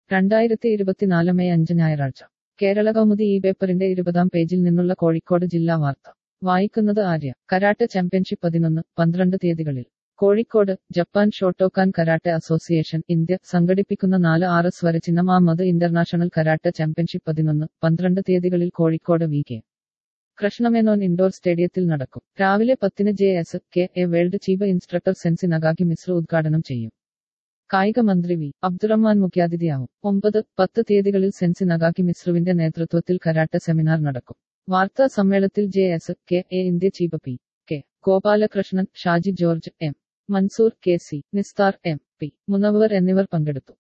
രണ്ടായിരത്തി ഇരുപത്തിനാല് മെയ് അഞ്ച് ഞായറാഴ്ച കേരള കൗമുദി ഈ പേപ്പറിന്റെ ഇരുപതാം പേജിൽ നിന്നുള്ള കോഴിക്കോട് ജില്ലാ വാർത്ത വായിക്കുന്നത് ആര്യ കരാട്ടെ ചാമ്പ്യൻഷിപ്പ് പതിനൊന്ന് പന്ത്രണ്ട് തീയതികളിൽ Kozhikode Japan Shotokan karate association India സംഘടിപ്പിക്കുന്ന നാല് ആറ് സ്വരചിഹ്നമാമത് ഇന്റർനാഷണൽ കരാട്ടെ ചാമ്പ്യൻഷിപ്പ് പതിനൊന്ന് പന്ത്രണ്ട് തീയതികളിൽ Kozhikode V K Krishnamenon indoor സ്റ്റേഡിയത്തിൽ നടക്കും രാവിലെ പത്തിന് J S K A world chief instructor sensei Nagaki Mishra ഉദ്ഘാടനം ചെയ്യും കായിക മന്ത്രി വി അബ്ദുറഹ്മാൻ മുഖ്യാതിഥിയാവും ഒമ്പത് പത്ത് തീയതികളിൽ സെൻസി നഗാക്കി മിശ്രുവിന്റെ നേതൃത്വത്തിൽ കരാട്ടെ സെമിനാർ നടക്കും വാർത്താ സമ്മേളനത്തിൽ J S K A India chief P K Gopalakrishnan Shaji George M Mansoor K C Nisthar M P Munavar എന്നിവർ പങ്കെടുത്തു